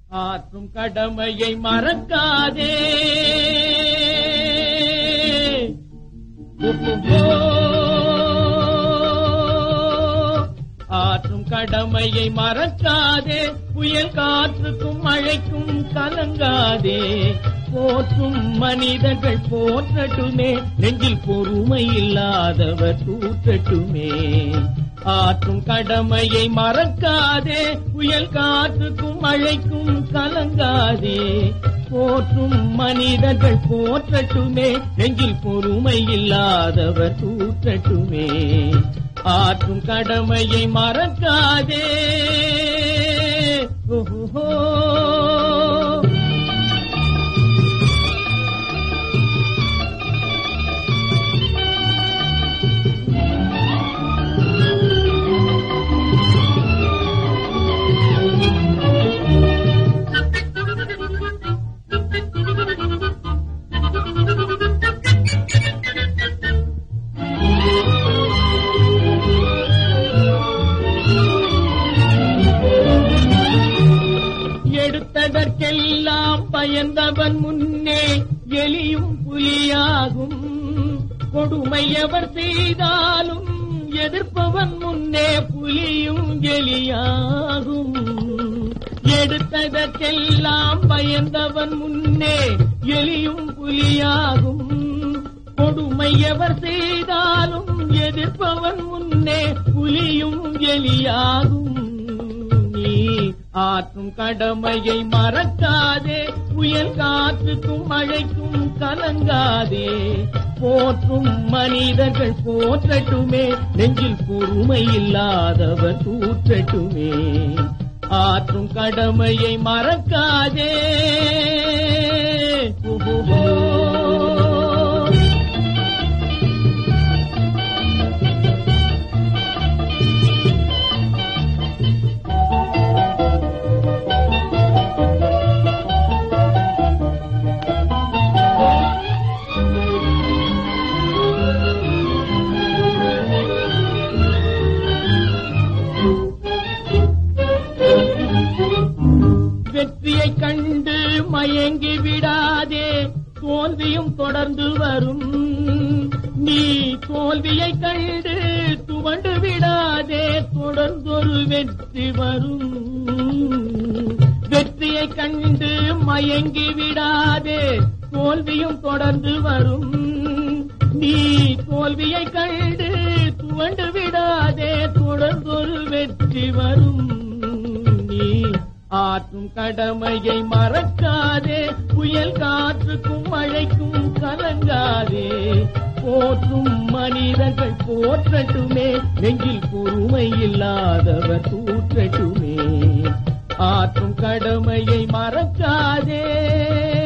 ஆற்றும் கடமையை மறக்காதே ஓஹோஹோ. ஆற்றும் கடமையை மறக்காதே புயல் காற்றுக்கும் மழைக்கும் கலங்காதே போற்றும் மனிதர்கள் போற்றட்டுமே நெஞ்சில் பொறுமை இல்லாதவர் தூற்றட்டுமே ஆற்றும் கடமையை மறக்காதே புயல் காற்றுக்கும் மழைக்கும் கலங்காதே போற்றும் மனிதர்கள் போற்றட்டுமே நெஞ்சில் பொறுமை இல்லாதவர் தூற்றட்டுமே ஆற்றும் கடமையை மறக்காதே ஓஹோ எடுத்ததற்கெல்லாம் பயந்தவன் முன்னே எலியும் புலியாகும் கொடுமை எவர் செய்தாலும் எதிர்ப்பவன் முன்னே புலியும் எலியாகும் எடுத்ததற்கெல்லாம் பயந்தவன் முன்னே எலியும் புலியாகும் கொடுமை எவர் செய்தாலும் எதிர்ப்பவன் முன்னே புலியும் எலியாகும் நீ ஆற்றும் கடமையை மறக்காதே புயல் காற்றுக்கும் மழைக்கும் கலங்காதே போற்றும் மனிதர்கள் போற்றட்டுமே நெஞ்சில் பொறுமை இல்லாதவர் தூற்றட்டுமே ஆற்றும் கடமையை மறக்காதே ஓஹோஹோ. வெற்றியை கண்டு மயங்கி விடாதே தோல்வியும் தொடர்ந்து வரும் நீ தோல்வியை கண்டு துவண்டு விடாதே தொடர்ந்தொரு வெற்றி வரும் வெற்றியை கண்டு மயங்கி விடாதே தோல்வியும் தொடர்ந்து வரும் நீ தோல்வியை கண்டு துவண்டு விடாதே தொடர்ந்தொரு வெற்றி வரும் நீ ஆற்றும் கடமையை மறக்காதே புயல் காற்றுக்கும் மழைக்கும் கலங்காதே போற்றும் மனிதர்கள் போற்றட்டுமே நெஞ்சில் பொறுமை இல்லாதவர் தூற்றட்டுமே ஆற்றும் கடமையை மறக்காதே